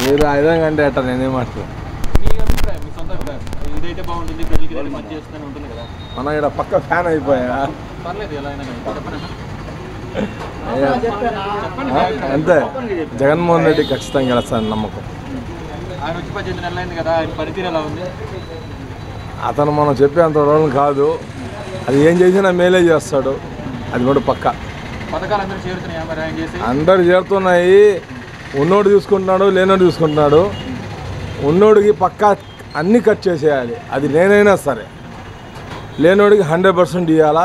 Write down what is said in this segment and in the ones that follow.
మీరు ఆ విధంగా అంటే అట్ట నేనేం మాట్లాడు మీ అభిప్రాయం మీ సొంత అభిప్రాయం ఇదైతే బాగుంటుంది ప్రజలకి ఇదైతే మంచి చేస్తూనే ఉంటుంది కదా మనం ఇక్కడ పక్క ఫ్యాన్ అయిపోయా పర్లేదు ఎలా అయినా కానీ చెప్పండి అన్న. ఏ- చెప్పండి ఆ, మీ అభిప్రాయం. అంతే జగన్మోహన్ రెడ్డి ఖచ్చితంగా గెలుస్తాను నమ్మకం ఆయన వచ్చి పద్దెనిమిది నెలలు అయింది కదా ఆయన పనితీరు ఎలా ఉంది అతను మనం చెప్పేంత రోజులు కాదు అది ఏం చేసినా మేలే చేస్తాడు అది కూడా పక్క పథకాలు అందరూ చేరుతున్నాయా మరి ఆయన చేసి అందరు చేరుతున్నాయి ఉన్నోడు చూసుకుంటున్నాడు లేనోడు చూసుకుంటున్నాడు ఉన్నోడికి పక్క అన్నీ కట్ చేసేయాలి అది నేనైనా సరే లేనోడికి హండ్రెడ్ పర్సెంట్ ఇవ్వాలా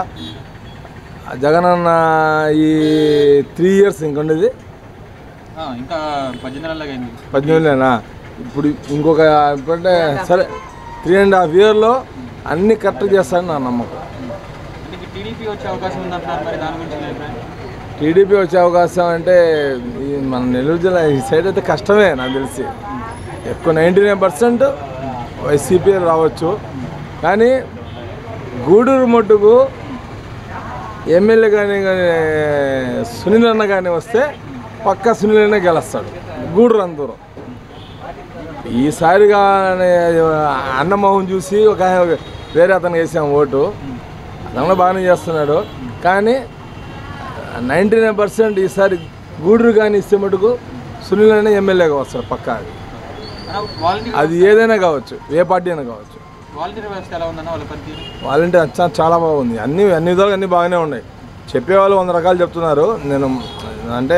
జగన్ అన్న ఈ త్రీ ఇయర్స్ ఇంకొండేది ఆ, ఇంకా పద్దెనిమిది నెలలు అయింది పద్దెనిమిదిలేనా ఇప్పుడు ఇంకొక ఇప్పుడంటే సరే త్రీ అండ్ హాఫ్ ఇయర్లో అన్నీ కరెక్ట్ చేస్తాడని నా నమ్మకం అంటే టీడీపీ వచ్చే అవకాశం ఉందంటున్నారు మరి దాని గురించి మీ అభిప్రాయం టీడీపీ వచ్చే అవకాశం అంటే ఈ మన నెల్లూరు జిల్లా ఈ సైడ్ అయితే కష్టమే నాకు తెలిసి ఎక్కువ నైంటీ నైన్ పర్సెంట్ వైసీపీ రావచ్చు కానీ గూడూరు మట్టుకు ఎమ్మెల్యే కానీ కానీ సునీల్ అన్న కానీ వస్తే పక్క సునీల్ అన్న గెలుస్తాడు గూడూరు అంత దూరం ఈసారి కానీ అన్నమోహన్ చూసి ఒక వేరే అతను వేసాం ఓటు అతను బాగానే చేస్తున్నాడు కానీ నైంటీ నైన్ పర్సెంట్ ఈసారి గూడూరు కానీ ఇస్తే మటుకు సునీల్ అనే ఎమ్మెల్యేగా వస్తాడు పక్కా అది వాలంటీర్ అది ఏదైనా కావచ్చు ఏ పార్టీ అయినా కావచ్చు వాలంటీర్ వ్యవస్థ ఎలా ఉందన్న వాళ్ళ పనితీరు వాళ్ళంటే అచ్చా చాలా బాగుంది అన్ని అన్ని విధాలుగా అన్నీ బాగానే ఉన్నాయి చెప్పేవాళ్ళు వంద రకాలు చెప్తున్నారు నేను అంటే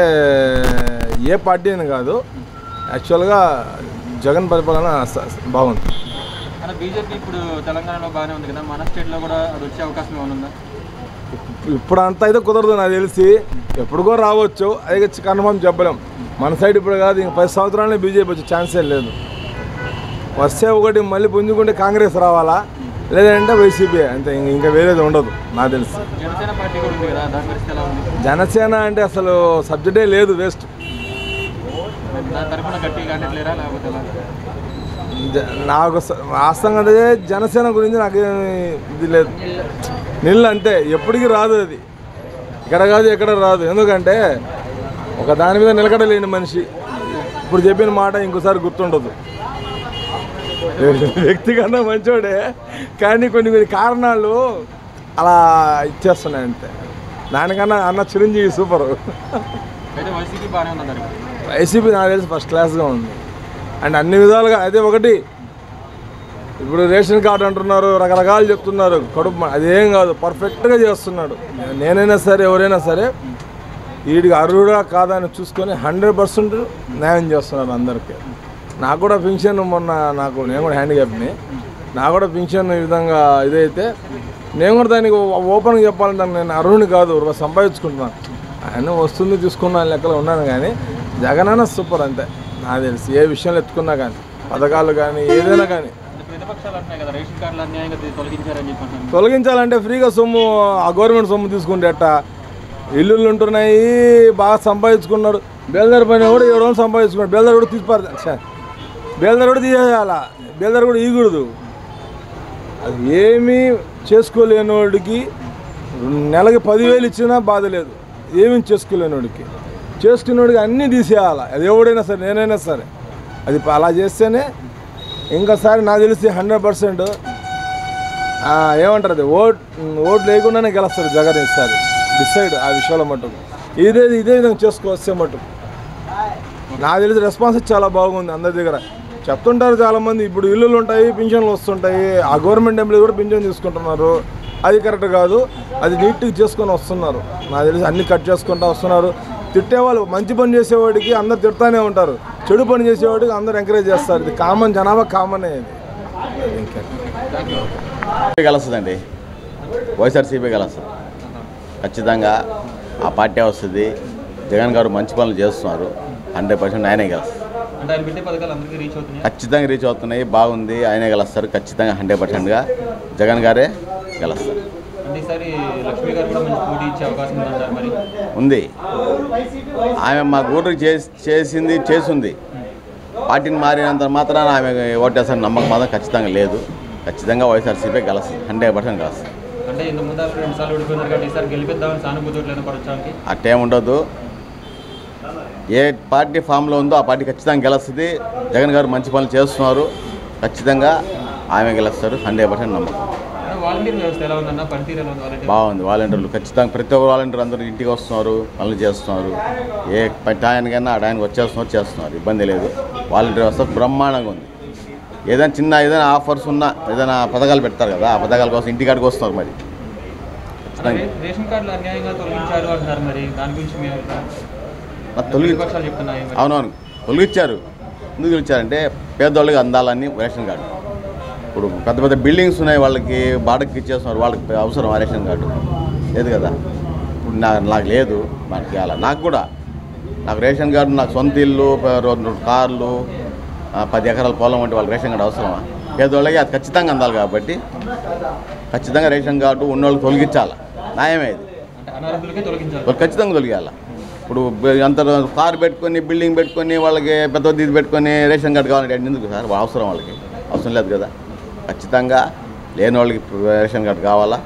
ఏ పార్టీ అని కాదు యాక్చువల్గా జగన్ పరిపాలన స- బాగుంది అన్న బీజేపీ ఇప్పుడు తెలంగాణలో బాగానే ఉంది కదా మన స్టేట్లో కూడా అది వచ్చే అవకాశం ఏమైనా ఉందా ఇప్పుడు అంత అయితే కుదరదు నాకు తెలిసి ఎప్పుడుకో రావచ్చు అది కన్ఫర్మ్ చెప్పలేం మన సైడ్ ఇప్పుడు కాదు ఇంక పది సంవత్సరాలనే బీజేపీ వచ్చే ఛాన్సే లేదు వస్తే ఒకటి మళ్ళీ పుంజుకుంటే కాంగ్రెస్ రావాలా లేదంటే వైసీపీ అంతే ఇంక- ఇంకా వేరేది ఉండదు నాకు తెలిసి జనసేన పార్టీ కూడా ఉంది కదా దాని పరిస్థితి ఎలా ఉంది జనసేన అంటే అసలు సబ్జెక్టే లేదు వేస్ట్ దాని తరఫున గట్టిగా కానట్లేరా లేకపోతే ఎలా జ- నాకు స- వాస్తవంగా అదే జనసేన గురించి నాకు ఇది లేదు నీళ్ళు అంటే ఎప్పటికీ రాదు అది ఇక్కడ కాదు ఎక్కడ రాదు ఎందుకంటే ఒక దాని మీద నిలకడలేని మనిషి ఇప్పుడు చెప్పిన మాట ఇంకోసారి గుర్తుండదు వ్యక్తిగత మంచోడే కానీ కొన్ని కొన్ని కారణాలు అలా ఇచ్చేస్తున్నాయి అంతే దానికన్నా అన్న చిరంజీవి సూపర్ అయితే వైసీపీ బాగానే ఉందంటారు వైసీపీ నాకు తెలిసి ఫస్ట్ క్లాస్గా ఉంది అండ్ అన్ని విధాలుగా అదే ఒకటి ఇప్పుడు రేషన్ కార్డు అంటున్నారు రకరకాలు చెప్తున్నారు కడుపు మ- అదేం కాదు పర్ఫెక్ట్గా చేస్తున్నాడు నేనైనా సరే ఎవరైనా సరే వీడికి అర్హుడా కాదా అని చూసుకొని హండ్రెడ్ పర్సెంట్ న్యాయం చేస్తున్నారు అందరికీ నాకు కూడా పింఛన్ మొన్న నాకు నేను కూడా హ్యాండిక్యాప్ని నాకు కూడా పింఛన్ ఈ విధంగా ఇదైతే నేను కూడా దానికి ఓపెన్గా చెప్పాలంటే నేను అర్హుని కాదు రూపాయి సంపాదించుకుంటున్నాను ఆయన వస్తుంది తీసుకున్న లెక్కలో ఉన్నాను కానీ జగన్ అన్న సూపర్ అంతే నాకు తెలిసి ఏ విషయంలో ఎత్తుకున్నా కానీ పథకాలు కానీ ఏదైనా కానీ అంటే ప్రతిపక్షాలు అంటున్నాయి కదా రేషన్ కార్డులు అన్యాయంగా తీ- తొలగించారని చెప్పి అంటున్నారు. తొలగించాలంటే ఫ్రీగా సొమ్ము ఆ గవర్నమెంట్ సొమ్ము తీసుకుంటే ఎట్టా ఇల్లులు ఉంటున్నాయి బాగా సంపాదించుకున్నాడు బేల్దారి పైన కూడా ఏడు రోజులు సంపాదించుకున్నాడు బేల్దారి కూడా తీసిపారు బేల్దారి కూడా తీసేయాల బేల్దారి కూడా ఇయకూడదు అది ఏమీ చేసుకోలేనోడికి నెలకి పదివేలు ఇచ్చినా బాధ లేదు ఏమీ చేసుకోలేనోడికి చేసుకునేవాడికి అన్నీ తీసేయాలి అది ఎవడైనా సరే నేనైనా సరే అది అలా చేస్తేనే ఇంకోసారి నాకు తెలిసి హండ్రెడ్ పర్సెంట్ ఏమంటారు అది ఓట్ ఓట్ లేకుండానే గెలుస్తాడు జగన్ ఈసారి డిసైడ్ ఆ విషయంలో మటుకు ఇదే ఇదే విధంగా చేసుకోవస్తే మటుకు నాకు తెలిసి రెస్పాన్స్ చాలా బాగుంది అందరి దగ్గర చెప్తుంటారు చాలామంది ఇప్పుడు ఇల్లులు ఉంటాయి పింఛన్లు వస్తుంటాయి ఆ గవర్నమెంట్ ఎంప్లాయీ కూడా పింఛన్ తీసుకుంటున్నారు అది కరెక్ట్ కాదు అది నీట్గా చేసుకొని వస్తున్నారు నాకు తెలిసి అన్ని కట్ చేసుకుంటూ వస్తున్నారు తిట్టేవాళ్ళు మంచి పని చేసేవాడికి అందరు తిడతానే ఉంటారు చెడు పని చేసేవాడికి అందరు ఎంకరేజ్ చేస్తారు ఇది కామన్ జనాభా కామనే ఇది అది ఇంకా సిపి కలుస్తుందండి వైఎస్ఆర్సీపీ కలుస్తుంది ఖచ్చితంగా ఆ పార్టీ వస్తుంది జగన్ గారు మంచి పనులు చేస్తున్నారు హండ్రెడ్ పర్సెంట్ ఆయనే గెలుస్తారు అంటే ఆయన పెట్టే పథకాలు అందరికీ రీచ్ అవుతున్నాయి ఖచ్చితంగా రీచ్ అవుతున్నాయి బాగుంది ఆయనే గెలుస్తారు ఖచ్చితంగా హండ్రెడ్ పర్సెంట్గా జగన్ గారే గెలుస్తారు అంటే ఈసారి లక్ష్మి గారు కూడా మంచి పోటీ ఇచ్చే అవకాశం ఉందంటారు మరి ఉంది ఆమె మా గూడూరు చేసి చేసింది చేసింది పార్టీని మారినంత మాత్రాన ఆమె ఓటేస్తారని నమ్మకం మాత్రం ఖచ్చితంగా లేదు ఖచ్చితంగా వైఎస్ఆర్సీపీ గెలుస్తుంది హండ్రెడ్ పర్సెంట్ గెలుస్తుంది అంటే ఇంత ముందు ఆవిడ రెండు సార్లు ఓడిపోయినారు కాబట్టి ఈసారి గెలిపిద్దామని సానుభూతి ఎట్లయినా పడొచ్చానికి అట్టేం ఉండదు ఏ పార్టీ ఫామ్లో ఉందో ఆ పార్టీ ఖచ్చితంగా గెలుస్తుంది జగన్ గారు మంచి పనులు చేస్తున్నారు ఖచ్చితంగా ఆమె గెలుస్తారు హండ్రెడ్ పర్సెంట్ నమ్మకం వాలంటీర్ వ్యవస్థ ఎలా ఉందన్న పనితీరు ఎలా ఉంది వాలంటీర్ బాగుంది వాలంటీర్లు ఖచ్చితంగా ప్రతి ఒక్క వాలంటీర్ అందరూ ఇంటికి వస్తున్నారు పనులు చేస్తున్నారు ఏ టయానికైనా ఆ టయానికి వచ్చేస్తున్నారు చేస్తున్నారు ఇబ్బంది లేదు వాలంటీర్ వ్యవస్థ బ్రహ్మాండంగా ఉంది ఏదైనా చిన్న ఏదైనా ఆఫర్స్ ఉన్నా ఏదైనా పథకాలు పెడతారు కదా ఆ పథకాల కోసం ఇంటికాడికి వస్తున్నారు మరి అలా రే- రేషన్ కార్డులు అన్యాయంగా తొలగించారు అంటున్నారు మరి దాని గురించి మీ అభిప్రాయం? మరి తొలగి విపక్షాలు చెప్తున్నాయి మరి. అవునవును తొలగించారు ఎందుకు తొలగించారంటే పేదవాళ్ళకి అందాలని రేషన్ కార్డు ఇప్పుడు పెద్ద పెద్ద బిల్డింగ్స్ ఉన్నాయి వాళ్ళకి బాడకి ఇచ్చేస్తున్నారు వాళ్ళకి అవసరం ఆ రేషన్ కార్డు లేదు కదా ఇప్పుడు నా నాకు లేదు నాకు చేయాలి నాకు కూడా నాకు రేషన్ కార్డు నాకు సొంత ఇల్లు ప- రెండు కార్లు ఆ, పది ఎకరాల పొలం వంటి వాళ్ళకి రేషన్ కార్డు అవసరమా పేదవాళ్ళకి అది ఖచ్చితంగా అందాలి కాబట్టి ఖచ్చితంగా రేషన్ కార్డు ఉన్నోళ్ళకి తొలగించాలి న్యాయమే ఇది అంటే అనర్హులకే తొలగించాలి వాళ్ళు ఖచ్చితంగా తొలగాల ఇప్పుడు బ- అంత కారు పెట్టుకొని బిల్డింగ్ పెట్టుకొని వాళ్ళకి పెద్ద ఇది పెట్టుకొని రేషన్ కార్డు కావాలంటే ఎందుకు సార్ వాళ్ళ అవసరం వాళ్ళకి అవసరం లేదు కదా ఖచ్చితంగా లేని వాళ్ళకి రేషన్ కార్డు కావాలా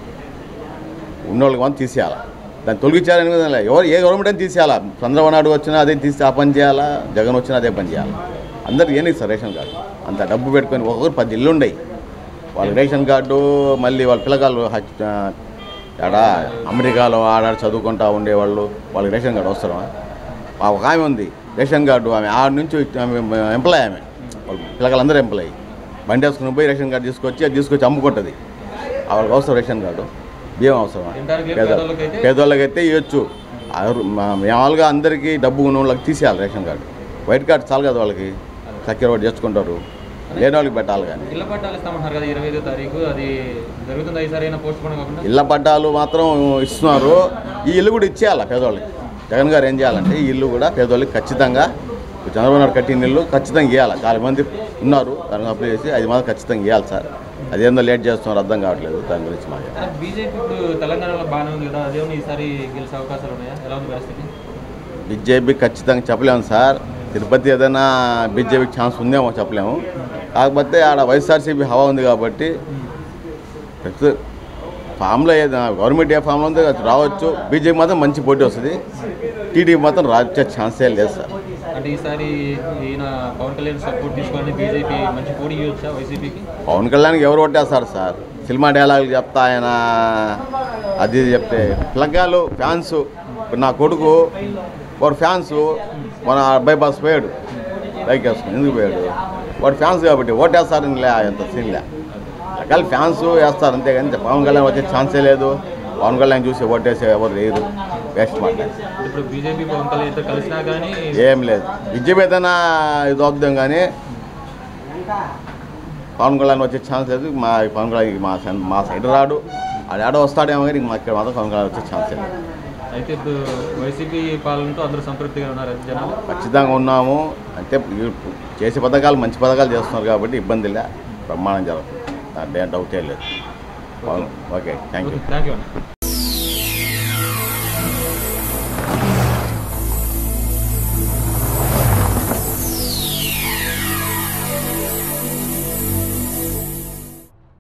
ఉన్నోళ్ళకి మనం తీసేయాలా దాన్ని తొలగించాలని కూడా లేదు. ఎవరు ఏ గవర్నమెంట్ అని తీసేయాలా చంద్రబాబు నాయుడు వచ్చినా అదే తీసి ఆ పని చేయాలా జగన్ వచ్చినా అదే పని చేయాలా అందరికి ఏం సార్ రేషన్ కార్డు అంత డబ్బు పెట్టుకొని ఒక్కొక్కరు పది ఇల్లు ఉన్నాయి వాళ్ళ రేషన్ కార్డు మళ్ళీ వాళ్ళ పిల్లగాళ్ళు హచ్- ఆ, ఆడ అమెరికాలో ఆడ చదువుకుంటా ఉండేవాళ్ళు వాళ్ళకి రేషన్ కార్డు అవసరమా ఆ ఒక ఆమె ఉంది రేషన్ కార్డు ఆమె ఆడ నుంచి ఆమె ఎంప్లాయ్ ఆమె వాళ్ళ పిల్లగాళ్ళందరూ ఎంప్లాయ్ బండి వేసుకుని పోయి రేషన్ కార్డు తీసుకొచ్చి అది తీసుకొచ్చి అమ్ముకుంటుంది వాళ్ళకి అవసరం రేషన్ కార్డు బియ్యం అవసరమా తినడానికి లేదు, పేద పేదోళ్ళకైతే- పేదోళ్ళకైతే ఇవ్వచ్చు మామూలుగా అందరికీ డబ్బు ఉన్న వాళ్ళకి తీసేయాలి రేషన్ కార్డు వైట్ కార్డు చాలు కదా వాళ్ళకి చక్కెర ఒకటి చేసుకుంటారు లేని వాళ్ళకి పెట్టాలి కానీ ఇళ్ల పట్టాలు ఇస్తామంటారు కదా ఇరవై ఐదో తారీఖు అది జరుగుతుంది ఈసారి అయినా పోస్ట్ పోవడం కాకుండా ఇళ్ళ పట్టాలు మాత్రం ఇస్తున్నారు ఈ ఇల్లు కూడా ఇచ్చేయాలి పేదవాళ్ళకి జగన్ గారు ఏం చేయాలంటే ఈ ఇల్లు కూడా పేదవాళ్ళకి ఖచ్చితంగా ఇప్పుడు చంద్రబాబు నాయుడు కట్టిన ఇల్లు ఖచ్చితంగా ఇవ్వాలి చాలా మంది ఉన్నారు దానికి అప్లై చేసి అది మాత్రం ఖచ్చితంగా ఇవ్వాలి సార్ అదేందో లేట్ చేస్తున్నారు అర్థం కావట్లేదు దాని గురించి మాకు బీజేపీ ఇప్పుడు తెలంగాణలో బాగానే ఉంది కదా అదేమన్నా ఈసారి గెలిచే అవకాశాలు ఉన్నాయా ఎలా ఉంది పరిస్థితి బీజేపీ ఖచ్చితంగా చెప్పలేము సార్ తిరుపతి ఏదైనా బీజేపీకి ఛాన్స్ ఉందేమో చెప్పలేము కాకపోతే ఆడ వైఎస్ఆర్సీపీ హవా ఉంది కాబట్టి ప్రతి ఫామ్లో ఏదైనా గవర్నమెంట్ ఏ ఫామ్లో ఉందో అది రావచ్చు బీజేపీ మాత్రం మంచి పోటీ వస్తుంది టీడీపీ మాత్రం రాచే ఛాన్సే లేదు సార్ అంటే ఈసారి ఈయన పవన్ కళ్యాణ్ సపోర్ట్ తీసుకోవాలని బీజేపీ మంచి పోటీ ఇవ్వచ్చా వైసీపీకి పవన్ కళ్యాణ్కి ఎవరు ఓటేస్తారు సార్ సినిమా డైలాగులు చెప్తా ఆయన అది ఇది చెప్తే పిల్లగాళ్ళు ఫ్యాన్స్ ఇప్పుడు నా కొడుకు వాడు ఫ్యాన్స్ మన బైపాస్ పోయాడు బైక్ వేసుకుని ఎందుకు పోయాడు వాడు ఫ్యాన్స్ కాబట్టి ఓటేస్తారని లే ఎంత సీన్ లే రకాల ఫ్యాన్స్ వేస్తారు అంతేగాని పవన్ కళ్యాణ్ వచ్చే ఛాన్సే లేదు పవన్ కళ్యాణ్ చూసి ఓటేసే ఎవరు లేరు వేస్ట్ మాట ఇప్పుడు బీజేపీ పవన్ కళ్యాణ్ ఇద్దరు కలిసినా కానీ ఏం లేదు విద్య ఏదైనా ఇది అవుద్దాం కానీ పవన్ కళ్యాణ్ వచ్చే ఛాన్స్ లేదు మా పవన్ కళ్యాణ్ మా సైడ్- మా సైడ్ రాడు అది ఆడ వస్తాడేమో కానీ మా ఇక్కడ మాత్రం పవన్ కళ్యాణ్ వచ్చే ఛాన్స్ లేదు అయితే ఇప్పుడు వైసీపీ పాలనతో అందరూ సంతృప్తిగా ఉన్నారు జనాలు ఖచ్చితంగా ఉన్నాము అంటే ఈ చేసే పథకాలు మంచి పథకాలు చేస్తున్నారు కాబట్టి ఇబ్బంది లే బ్రహ్మాండం జరుగుతుంది దాంట్లో ఏం డౌటే లేదు Pawan- okay thank you thank you అన్న